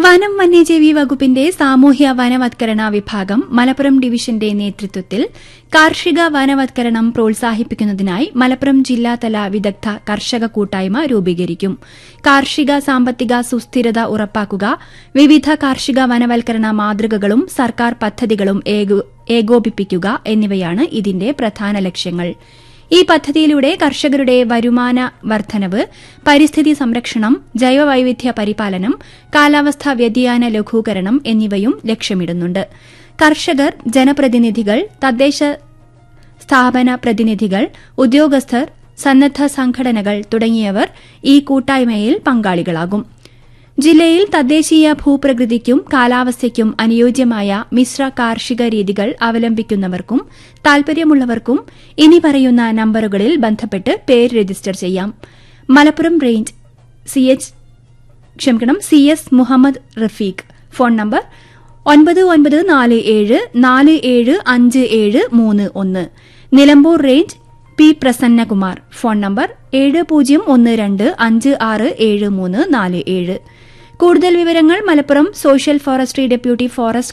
വനം വന്യജീവി വകുപ്പിന്റെ സാമൂഹ്യ വനവത്കരണ വിഭാഗം മലപ്പുറം ഡിവിഷന്റെ നേതൃത്വത്തിൽ കാർഷിക വനവത്കരണം പ്രോത്സാഹിപ്പിക്കുന്നതിനായി മലപ്പുറം ജില്ലാതല വിദഗ്ധ കർഷക കൂട്ടായ്മ രൂപീകരിക്കും കാർഷിക സാമ്പത്തിക സുസ്ഥിരത ഉറപ്പാക്കുക വിവിധ കാർഷിക വനവൽക്കരണ മാതൃകകളും സർക്കാർ പദ്ധതികളും ഏകോ- ഏകോപിപ്പിക്കുക എന്നിവയാണ് ഇതിന്റെ പ്രധാന ലക്ഷ്യങ്ങൾ ഈ പദ്ധതിയിലൂടെ കർഷകരുടെ വരുമാന വർധനവ് പരിസ്ഥിതി സംരക്ഷണം ജൈവവൈവിധ്യ പരിപാലനം കാലാവസ്ഥാ വ്യതിയാന ലഘൂകരണം എന്നിവയും ലക്ഷ്യമിടുന്നുണ്ട് കർഷകർ ജനപ്രതിനിധികൾ തദ്ദേശ സ്ഥാപന പ്രതിനിധികൾ ഉദ്യോഗസ്ഥർ സന്നദ്ധ സംഘടനകൾ തുടങ്ങിയവർ ഈ കൂട്ടായ്മയിൽ പങ്കാളികളാകും ജില്ലയിൽ തദ്ദേശീയ ഭൂപ്രകൃതിക്കും കാലാവസ്ഥയ്ക്കും അനുയോജ്യമായ മിശ്ര കാർഷിക രീതികൾ അവലംബിക്കുന്നവർക്കും താൽപര്യമുള്ളവർക്കും ഇനി പറയുന്ന നമ്പറുകളിൽ ബന്ധപ്പെട്ട് പേര് രജിസ്റ്റർ ചെയ്യാം മലപ്പുറം റേഞ്ച് സി എച്ച് ക്ഷമിക്കണം C S Muhammad Rafeeq phone number ഒൻപത് ഒൻപത് നാല് ഏഴ് നാല് ഏഴ് അഞ്ച് ഏഴ് മൂന്ന് ഒന്ന് Nilambur range P Prasannakumar phone number ഏഴ് പൂജ്യം ഒന്ന് രണ്ട് അഞ്ച് ആറ് ഏഴ് മൂന്ന് നാല് ഏഴ് കൂടുതൽ വിവരങ്ങൾ Malappuram social forestry deputy forest